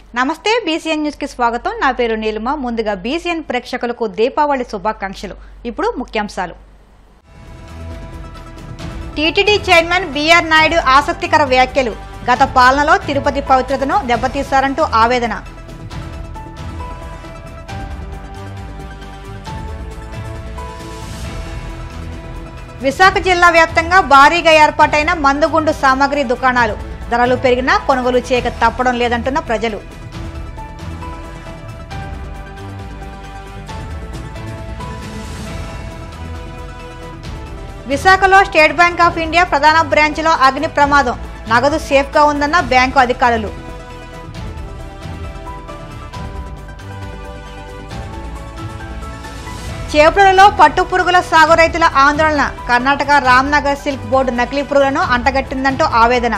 నమస్తే BCN news కి స్వాగతం నా పేరు నీలిమ ముందుగా బీసీఎన్ ప్రేక్షకులకు దీపావళి శుభాకాంక్షలు ఇప్పుడు ముఖ్యాంశాలు టీటీడీ చైర్మన్ బీఆర్ నాయుడు ఆసక్తికర వ్యాఖ్యలు గత పాలనలో తిరుపతి పవిత్రతను దెబ్బతీశారంటూ ఆవేదన విశాఖ జిల్లా వ్యాప్తంగా భారీగా ఏర్పాటైన మందుగుండు సామాగ్రి దుకాణాలు ధరలు పెరిగినా కొనుగోలు చేయక తప్పడం లేదంటున్న ప్రజలు విశాఖలో స్టేట్ బ్యాంక్ ఆఫ్ ఇండియా ప్రధాన బ్రాంచ్లో అగ్ని ప్రమాదం నగదు సేఫ్గా ఉందన్న బ్యాంకు అధికారులు చేపలలో పట్టు పురుగుల సాగు రైతుల ఆందోళన కర్ణాటక రామ్నగర్ సిల్క్ బోర్డు నకిలీ పురుగులను అంటగట్టిందంటూ ఆవేదన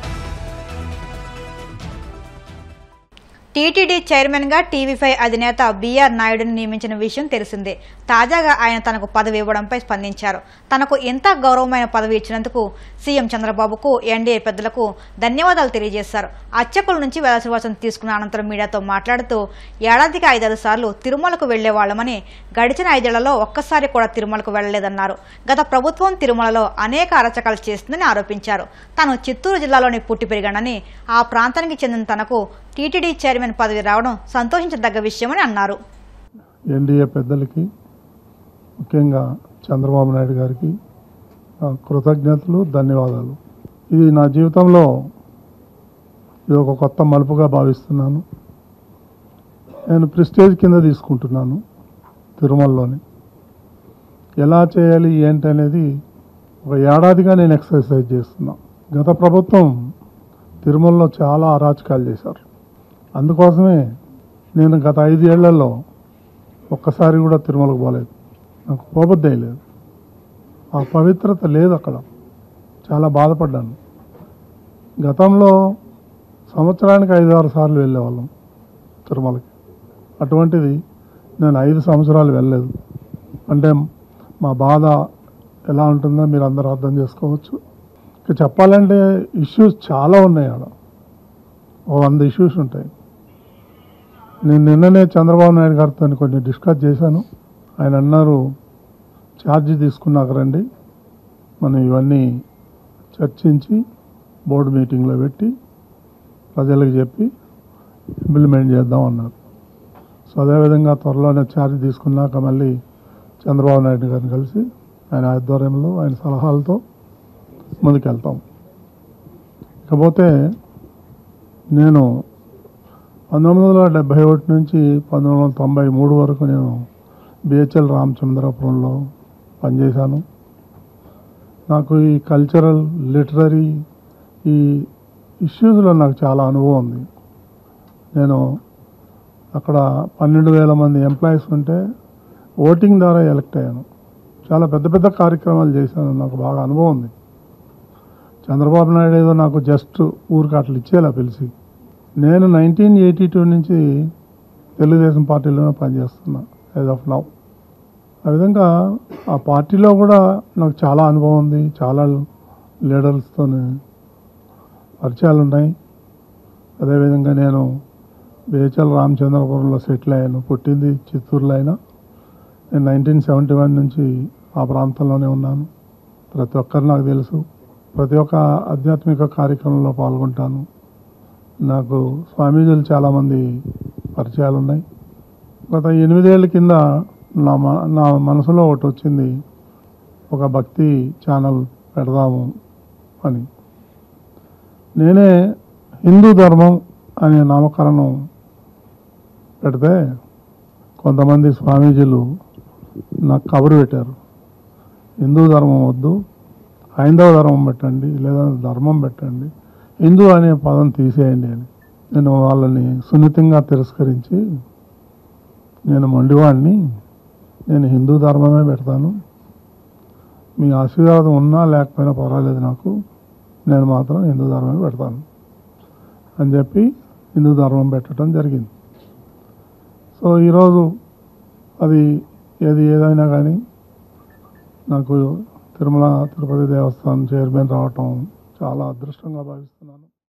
టీటీడీ చైర్మన్ గా టీవీ ఫైవ్ అధినేత బీఆర్ నాయుడుని నియమించిన విషయం తెలిసిందే తాజాగా ఆయన తనకు పదవి ఇవ్వడంపై స్పందించారు తనకు ఇంత గౌరవమైన పదవి ఇచ్చినందుకు సీఎం చంద్రబాబుకు ఎన్డీఏ పెద్దలకు ధన్యవాదాలు తెలియజేశారు అర్చకుల నుంచి వేదశ్వాసం తీసుకున్న అనంతరం మీడియాతో మాట్లాడుతూ ఏడాదికి ఐదారు సార్లు తిరుమలకు వెళ్లేవాళ్లమని గడిచిన ఐదేళ్లలో ఒక్కసారి కూడా తిరుమలకు వెళ్లలేదన్నారు గత ప్రభుత్వం తిరుమలలో అనేక అరచకాలు చేస్తుందని ఆరోపించారు తాను చిత్తూరు జిల్లాలోని పుట్టి పెరిగానని ఆ ప్రాంతానికి చెందిన తనకు టీటీడీ చైర్మన్ పదవి రావడం సంతోషించదగ్గ విషయమని అన్నారు ఎన్డీఏ పెద్దలకి ముఖ్యంగా చంద్రబాబు నాయుడు గారికి ఆ, కృతజ్ఞతలు ధన్యవాదాలు ఇది నా జీవితంలో ఇది ఒక కొత్త మలుపుగా భావిస్తున్నాను నేను ప్రిస్టేజ్ కింద తీసుకుంటున్నాను తిరుమలలోని ఎలా చేయాలి ఏంటి అనేది ఒక ఏడాదిగా నేను ఎక్సర్సైజ్ చేస్తున్నా గత ప్రభుత్వం తిరుమలలో చాలా అరాచకాలు చేశారు అందుకోసమే నేను గత ఐదేళ్లలో ఒక్కసారి కూడా తిరుమలకు పోలేదు నాకు పోబద్దే లేదు ఆ పవిత్రత లేదు అక్కడ చాలా బాధపడ్డాను గతంలో సంవత్సరానికి ఐదు ఆరు సార్లు వెళ్ళేవాళ్ళం తిరుమలకి అటువంటిది నేను ఐదు సంవత్సరాలు వెళ్ళలేదు అంటే మా బాధ ఎలా ఉంటుందో మీరు అందరూ అర్థం చేసుకోవచ్చు ఇక చెప్పాలంటే ఇష్యూస్ చాలా ఉన్నాయి ఆడ ఓ వంద ఇష్యూస్ ఉంటాయి నేను నిన్ననే చంద్రబాబు నాయుడు గారితో కొన్ని డిస్కస్ చేశాను ఆయన అన్నారు ఛార్జ్ తీసుకున్నాక రండి మనం ఇవన్నీ చర్చించి బోర్డు మీటింగ్లో పెట్టి ప్రజలకు చెప్పి ఇంప్లిమెంట్ చేద్దాం అన్నారు సో అదేవిధంగా త్వరలోనే ఛార్జ్ తీసుకున్నాక మళ్ళీ చంద్రబాబు నాయుడు గారిని కలిసి ఆయన ఆధ్వర్యంలో ఆయన సలహాలతో ముందుకెళ్తాం ఇకపోతే నేను పంతొమ్మిది వందల డెబ్భై ఒకటి నుంచి పంతొమ్మిది వందల తొంభై మూడు వరకు నేను బిహెచ్ఎల్ రామచంద్రపురంలో పనిచేశాను నాకు ఈ కల్చరల్ లిటరరీ ఈ ఇష్యూస్లో నాకు చాలా అనుభవం ఉంది నేను అక్కడ పన్నెండు వేల మంది ఎంప్లాయీస్ ఉంటే ఓటింగ్ ద్వారా ఎలక్ట్ అయ్యాను చాలా పెద్ద పెద్ద కార్యక్రమాలు చేశాను నాకు బాగా అనుభవం ఉంది చంద్రబాబు నాయుడు ఏదో నాకు జస్ట్ ఊరికి అట్లా ఇచ్చేలా పిలిచి నేను నైన్టీన్ ఎయిటీ టూ నుంచి తెలుగుదేశం పార్టీలోనే పనిచేస్తున్నా యాజ్ ఆఫ్ నౌ ఆ విధంగా ఆ పార్టీలో కూడా నాకు చాలా అనుభవం ఉంది చాలా లీడర్స్తో పరిచయాలు ఉన్నాయి అదేవిధంగా నేను బిహెచ్ఎల్ రామచంద్రపురంలో సెటిల్ అయ్యాను పుట్టింది చిత్తూరులో అయినా నేను నైన్టీన్ సెవెంటీ వన్ నుంచి ఆ ప్రాంతంలోనే ఉన్నాను ప్రతి ఒక్కరు నాకు తెలుసు ప్రతి ఒక్క ఆధ్యాత్మిక కార్యక్రమంలో పాల్గొంటాను నాకు స్వామీజీలు చాలామంది పరిచయాలు ఉన్నాయి గత ఎనిమిదేళ్ల కింద నా మ నా మనసులో ఒకటి వచ్చింది ఒక భక్తి ఛానల్ పెడదాము అని నేనే హిందూ ధర్మం అనే నామకరణం పెడితే కొంతమంది స్వామీజీలు నాకు కబురు పెట్టారు హిందూ ధర్మం వద్దు హైందవ ధర్మం పెట్టండి లేదా ధర్మం పెట్టండి హిందూ అనే పదం తీసేయండి అని నేను వాళ్ళని సున్నితంగా తిరస్కరించి నేను మొండివాడిని నేను హిందూ ధర్మమే పెడతాను మీ ఆశీర్వాదం ఉన్నా లేకపోయినా పర్వాలేదు నాకు నేను మాత్రం హిందూ ధర్మమే పెడతాను అని చెప్పి హిందూ ధర్మం పెట్టడం జరిగింది సో ఈరోజు అది ఏది ఏదైనా కానీ నాకు తిరుమల తిరుపతి దేవస్థానం చైర్మన్ రావటం చాలా అదృష్టంగా భావిస్తున్నాను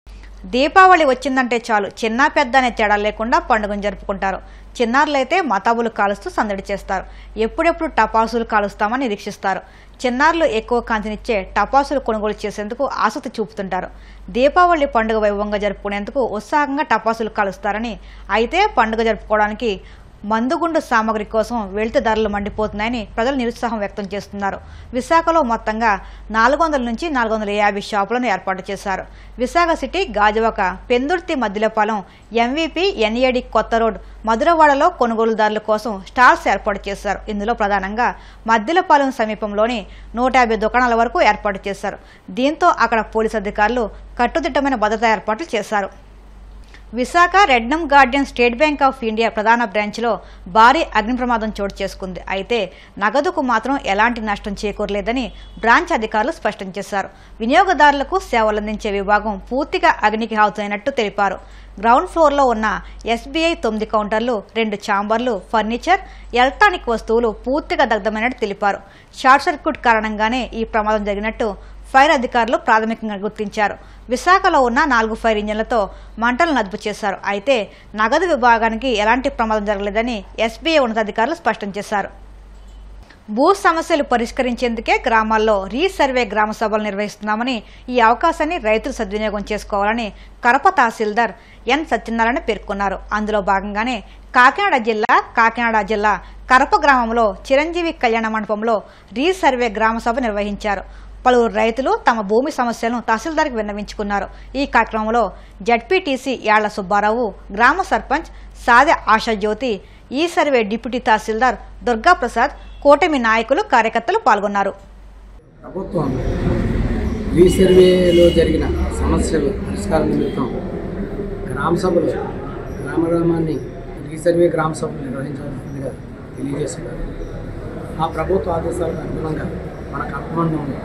దీపావళి వచ్చిందంటే చాలు చిన్న పెద్ద అనే తేడా లేకుండా పండుగను జరుపుకుంటారు చిన్నారులైతే మతాబులు కాలుస్తూ సందడి చేస్తారు ఎప్పుడెప్పుడు టపాసులు కాలుస్తామని నిరీక్షిస్తారు చిన్నారులు ఎక్కువ కాంతినిచ్చే టపాసులు కొనుగోలు చేసేందుకు ఆసక్తి చూపుతుంటారు దీపావళి పండుగ వైభవంగా జరుపుకునేందుకు ఉత్సాహంగా టపాసులు కాలుస్తారని అయితే పండుగ జరుపుకోవడానికి మందుగుండు సామగ్రి కోసం వెళ్తే ధరలు మండిపోతున్నాయని ప్రజలు నిరుత్సాహం వ్యక్తం చేస్తున్నారు విశాఖలో మొత్తంగా నాలుగు వందల నుంచి నాలుగు వందల యాభై షాపులను ఏర్పాటు చేశారు Visakha city Gajuwaka Pendurthi Maddilapalem MVP NAD కొత్త రోడ్ మధురవాడలో కొనుగోలుదారుల కోసం స్టాల్స్ ఏర్పాటు చేశారు ఇందులో ప్రధానంగా మద్దిలపాలెం సమీపంలోని నూట యాభై దుకాణాల వరకు ఏర్పాటు చేశారు దీంతో అక్కడ పోలీసు అధికారులు కట్టుదిట్టమైన భద్రతా ఏర్పాట్లు చేశారు Visakha Rednam garden State Bank of India ప్రధాన బ్రాంచ్లో భారీ అగ్ని ప్రమాదం చోటు చేసుకుంది అయితే నగదుకు మాత్రం ఎలాంటి నష్టం చేకూరలేదని బ్రాంచ్ అధికారులు స్పష్టం చేశారు వినియోగదారులకు సేవలందించే విభాగం పూర్తిగా అగ్నికి హాజరైనట్టు తెలిపారు గ్రౌండ్ ఫ్లోర్లో ఉన్న ఎస్బీఐ తొమ్మిది కౌంటర్లు రెండు ఛాంబర్లు ఫర్నిచర్ ఎలక్ట్రానిక్ వస్తువులు పూర్తిగా దగ్ధమైనట్టు తెలిపారు షార్ట్ సర్క్యూట్ కారణంగానే ఈ ప్రమాదం జరిగినట్టు ఫైర్ అధికారులు ప్రాథమికంగా గుర్తించారు విశాఖలో ఉన్న నాలుగు ఫైర్ ఇంజన్లతో మంటలను అదుపు చేశారు అయితే నగదు విభాగానికి ఎలాంటి ప్రమాదం జరగలేదని ఎస్బీఐ ఉన్నతాధికారులు స్పష్టం చేశారు భూ సమస్యలు పరిష్కరించేందుకే గ్రామాల్లో రీసర్వే గ్రామ సభలు నిర్వహిస్తున్నామని ఈ అవకాశాన్ని రైతులు సద్వినియోగం చేసుకోవాలని కరప తహసీల్దార్ ఎన్ సత్యనారాయణ పేర్కొన్నారు అందులో భాగంగానే కాకినాడ జిల్లా కాకినాడ జిల్లా కరప గ్రామంలో చిరంజీవి కళ్యాణ మండపంలో రీసర్వే గ్రామ సభ నిర్వహించారు పలువురు రైతులు తమ భూమి సమస్యలను తహసీల్దార్కి విన్నవించుకున్నారు ఈ కార్యక్రమంలో జడ్పీటీసీ యాళ్ల సుబ్బారావు గ్రామ సర్పంచ్ సాదె ఆశాజ్యోతి ఈ సర్వే డిప్యూటీ తహసీల్దార్ దుర్గాప్రసాద్ కూటమి నాయకులు కార్యకర్తలు పాల్గొన్నారు ప్రభుత్వం రీసర్వేలో జరిగిన సమస్యలు పరిష్కారం నిమిత్తం గ్రామ సభలు గ్రామ గ్రామాన్ని రీసర్వే గ్రామ సభలు నిర్వహించాల్సిందిగా తెలియజేస్తున్నారు ఆ ప్రభుత్వ ఆదేశాలకు అనుగుణంగా మన కల్పమండలంలో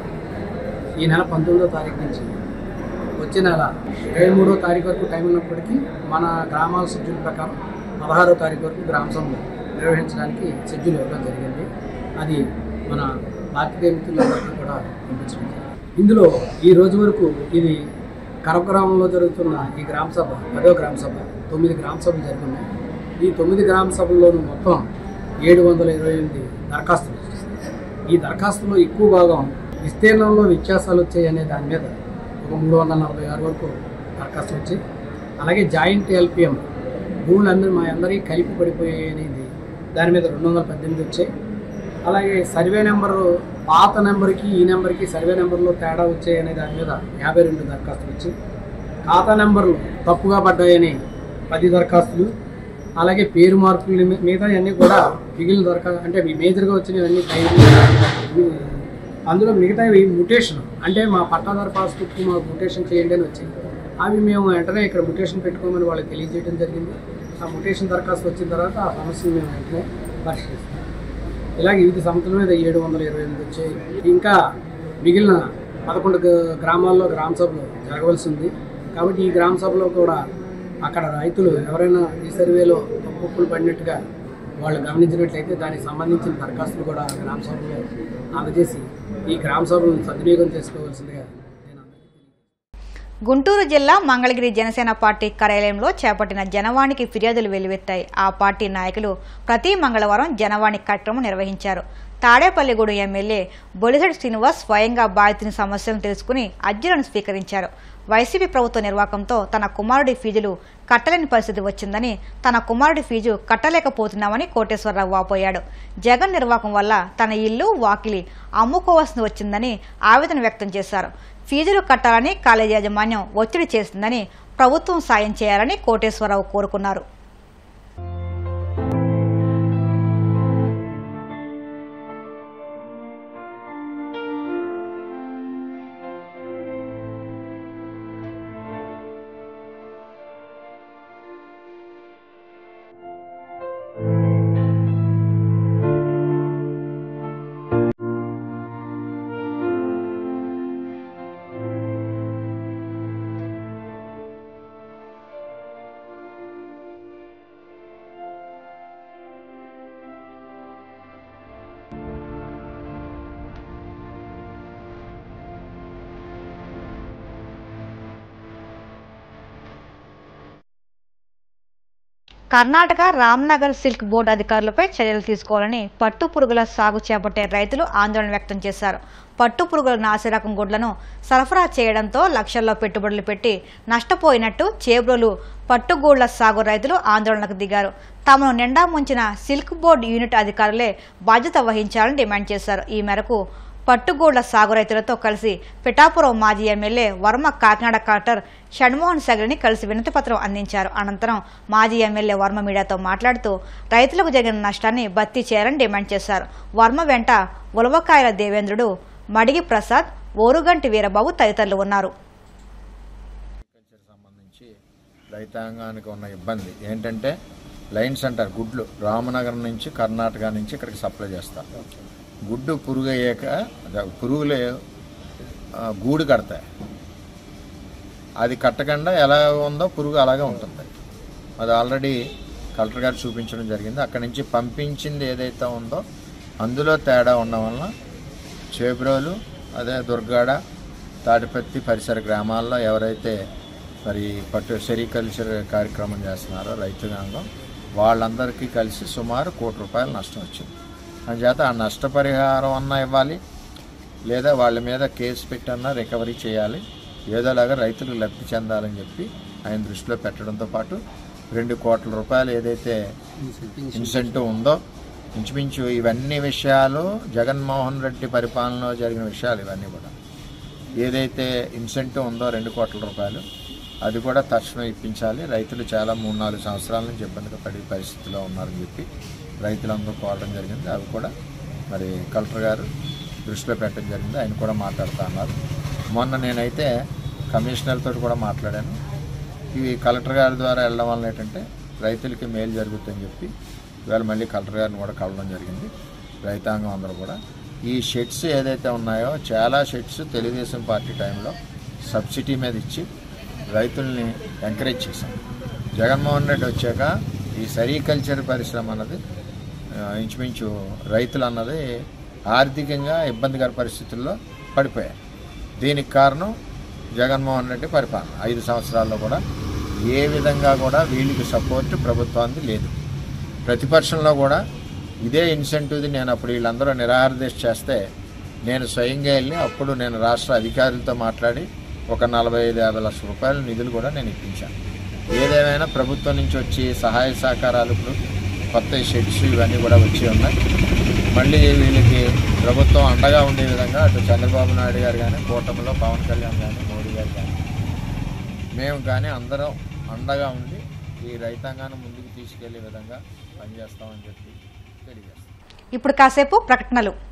ఈ నెల పంతొమ్మిదో తారీఖు నుంచి వచ్చే నెల ఇరవై మూడో తారీఖు వరకు టైం ఉన్నప్పటికీ మన గ్రామాల షెడ్యూల్ ప్రకారం పదహారో తారీఖు వరకు గ్రామ సభలు నిర్వహించడానికి షెడ్యూల్ ఇవ్వడం జరిగింది అది మన పార్టీ మిత్రులందరికీ కూడా పంపించడం జరిగింది. ఇందులో ఈ రోజు వరకు ఇది కరప గ్రామంలో జరుగుతున్న ఈ గ్రామ సభ పదో గ్రామ సభ తొమ్మిది గ్రామ సభలు జరుగుతున్నాయి ఈ తొమ్మిది గ్రామ సభల్లోనూ మొత్తం ఏడు వందల ఇరవై ఎనిమిది దరఖాస్తులు వచ్చేసాయి. ఈ దరఖాస్తులో ఎక్కువ భాగం విస్తీర్ణంలో వ్యత్యాసాలు వచ్చాయి అనే దాని మీద ఒక మూడు వందల నలభై ఆరు వరకు దరఖాస్తులు వచ్చాయి అలాగే జాయింట్ ఎల్పిఎం భూములందరూ మా అందరికీ కలిపి పడిపోయాయి అనేది దాని మీద రెండు వందల పద్దెనిమిది వచ్చాయి అలాగే సర్వే నెంబరు పాత నెంబర్కి ఈ నెంబర్కి సర్వే నెంబర్లో తేడా వచ్చాయి అనే దాని మీద యాభై రెండు దరఖాస్తులు వచ్చి ఖాతా నెంబర్లు తప్పుగా పడ్డాయని పది దరఖాస్తులు అలాగే పేరు మార్పులు మీ- మిగతా అన్నీ కూడా మిగిలిన దరఖాస్తు అంటే మీ మేజర్గా వచ్చినవన్నీ పైన అందులో మిగతావి ముటేషన్ అంటే మా పట్టాదారు పాస్బుక్ మాకు ముటేషన్ చేయండి అని వచ్చింది అవి మేము వెంటనే ఇక్కడ ముటేషన్ పెట్టుకోమని వాళ్ళకి తెలియజేయడం జరిగింది ఆ ముటేషన్ దరఖాస్తు వచ్చిన తర్వాత ఆ సమస్యను మేము వెంటనే పరిశీలిస్తాం ఇలాగ వివిధ సంస్థల మీద ఏడు వందల ఇరవై ఎనిమిది వచ్చాయి ఇంకా మిగిలిన పదకొండు గ- గ్రామాల్లో గ్రామ సభలు జరగవలసి ఉంది కాబట్టి ఈ గ్రామ సభలో కూడా అక్కడ రైతులు ఎవరైనా ఈ సర్వేలో తప్పులు పడినట్టుగా వాళ్ళు గమనించినట్లయితే దానికి సంబంధించిన దరఖాస్తులు కూడా గ్రామ సభలో అందజేసి ఈ గ్రామ సభలను సద్వినియోగం చేసుకోవాల్సిందిగా నేను అందరికీ గుంటూరు జిల్లా మంగళగిరి జనసేన పార్టీ కార్యాలయంలో చేపట్టిన జనవాణికి ఫిర్యాదులు వెల్లువెత్తాయి ఆ పార్టీ నాయకులు ప్రతి మంగళవారం జనవాణి కార్యక్రమం నిర్వహించారు తాడేపల్లిగూడు ఎమ్మెల్యే బొలిసెడి శ్రీనివాస్ స్వయంగా బాధితుని సమస్యలను తెలుసుకుని అర్జీలను స్వీకరించారు వైసీపీ ప్రభుత్వ నిర్వాకంతో తన కుమారుడి ఫీజులు కట్టలేని పరిస్థితి వచ్చిందని తన కుమారుడి ఫీజు కట్టలేకపోతున్నామని కోటేశ్వరరావు వాపోయాడు జగన్ నిర్వాకం వల్ల తన ఇల్లు వాకిలి అమ్ముకోవాల్సి వచ్చిందని ఆవేదన వ్యక్తం చేశారు ఫీజులు కట్టాలని కాలేజీ యాజమాన్యం ఒత్తిడి చేస్తుందని ప్రభుత్వం సాయం చేయాలని కోటేశ్వరరావు కోరుకున్నారు కర్ణాటక రామ్నగర్ సిల్క్ బోర్డు అధికారులపై చర్యలు తీసుకోవాలని పట్టు పురుగుల సాగు చేపట్టే రైతులు ఆందోళన వ్యక్తం చేశారు పట్టు పురుగుల నాసిరకం గుడ్లను సరఫరా చేయడంతో లక్షల్లో పెట్టుబడులు పెట్టి నష్టపోయినట్టు చేబ్రోలు పట్టుగూళ్ల సాగు రైతులు ఆందోళనకు దిగారు తమను నిండా ముంచిన సిల్క్ బోర్డు యూనిట్ అధికారులే బాధ్యత వహించాలని డిమాండ్ చేశారు ఈ మేరకు పట్టుగూళ్ల సాగు రైతులతో కలిసి పిఠాపురం మాజీ ఎమ్మెల్యే వర్మ కాకినాడ కలెక్టర్ షణ్మోహన్ సగలిని కలిసి వినతి పత్రం అందించారు అనంతరం మాజీ ఎమ్మెల్యే వర్మ మీడియాతో మాట్లాడుతూ రైతులకు జరిగిన నష్టాన్ని భర్తీ చేయాలని డిమాండ్ చేశారు వర్మ వెంట ఉలవకాయల దేవేంద్రుడు మడిగి ప్రసాద్ ఓరుగంటి వీరబాబు తదితరులు ఉన్నారు అగ్రికల్చర్ సంబంధించి రైతాంగానికి ఉన్న ఇబ్బంది ఏంటంటే లైన్స్ అంటారు గుడ్లు రామనగరం నుంచి కర్ణాటక నుంచి ఇక్కడికి సప్లై చేస్తారు గుడ్డు పురుగు అయ్యాక అదే పురుగులు ఆ, గూడు కడతాయి అది కట్టకుండా ఎలా ఉందో పురుగు అలాగే ఉంటుంది అది ఆల్రెడీ కలెక్టర్ గారు చూపించడం జరిగింది అక్కడి నుంచి పంపించింది ఏదైతే ఉందో అందులో తేడా ఉండడం వలన చేబ్రోలు అదే దుర్గాడ తాడిపత్తి పరిసర గ్రామాల్లో ఎవరైతే మరి పట్టు సెరికల్చర్ కార్యక్రమం చేస్తున్నారో రైతాంగం వాళ్ళందరికీ కలిసి సుమారు కోటి రూపాయలు నష్టం వచ్చింది అందుచేత ఆ నష్టపరిహారం అన్నా ఇవ్వాలి లేదా వాళ్ళ మీద కేసు పెట్టన్నా రికవరీ చేయాలి ఏదోలాగా రైతులకు లబ్ధి చెందాలని చెప్పి ఆయన దృష్టిలో పెట్టడంతో పాటు రెండు కోట్ల రూపాయలు ఏదైతే ఇన్సెంటివ్ ఉందో ఇంచుమించు ఇవన్నీ విషయాలు జగన్మోహన్ రెడ్డి పరిపాలనలో జరిగిన విషయాలు ఇవన్నీ కూడా ఏదైతే ఇన్సెంటివ్ ఉందో రెండు కోట్ల రూపాయలు అది కూడా తక్షణం ఇప్పించాలి రైతులు చాలా మూడు నాలుగు సంవత్సరాల నుంచి ఇబ్బందిగా పడే పరిస్థితిలో ఉన్నారని చెప్పి రైతులందరూ కోరడం జరిగింది అవి కూడా మరి కలెక్టర్ గారు దృష్టిలో పెట్టడం జరిగింది ఆయన కూడా మాట్లాడుతూ ఉన్నారు మొన్న నేనైతే కమిషనర్తో కూడా మాట్లాడాను ఇవి కలెక్టర్ గారి ద్వారా వెళ్ళడం వల్ల ఏంటంటే రైతులకి మేలు జరుగుతుందని చెప్పి ఇవాళ మళ్ళీ కలెక్టర్ గారిని కూడా కలవడం జరిగింది రైతాంగం అందరూ కూడా ఈ షెడ్స్ ఏదైతే ఉన్నాయో చాలా షెడ్స్ తెలుగుదేశం పార్టీ టైంలో సబ్సిడీ మీద ఇచ్చి రైతుల్ని ఎంకరేజ్ చేశాం జగన్మోహన్ రెడ్డి వచ్చాక ఈ సెరికల్చర్ పరిశ్రమ అన్నది ఆ, ఇంచుమించు రైతులు అన్నది ఆర్థికంగా ఇబ్బందికర పరిస్థితుల్లో పడిపోయారు దీనికి కారణం జగన్మోహన్ రెడ్డి పరిపాలన ఐదు సంవత్సరాల్లో కూడా ఏ విధంగా కూడా వీళ్ళకి సపోర్ట్ ప్రభుత్వానికి లేదు ప్రతిపక్షంలో కూడా ఇదే ఇన్సెంటివ్ది నేను అప్పుడు వీళ్ళందరూ నిరాహార దీక్ష చేస్తే నేను స్వయంగా వెళ్ళి అప్పుడు నేను రాష్ట్ర అధికారులతో మాట్లాడి ఒక నలభై ఐదు యాభై లక్షల రూపాయల నిధులు కూడా నేను ఇప్పించాను ఏదేమైనా ప్రభుత్వం నుంచి వచ్చి సహాయ సహకారాలు ఇప్పుడు కొత్త షెడ్స్ ఇవన్నీ కూడా వచ్చి ఉన్నాయి మళ్ళీ వీళ్ళకి ప్రభుత్వం అండగా ఉండే విధంగా అటు చంద్రబాబు నాయుడు గారు కానీ కూటమిలో పవన్ కళ్యాణ్ కానీ మోడీ గారు కానీ మేము కానీ అందరం అండగా ఉండి ఈ రైతాంగాన్ని ముందుకు తీసుకెళ్లే విధంగా పనిచేస్తామని చెప్పి తెలియజేస్తాం ఇప్పుడు కాసేపు ప్రకటనలు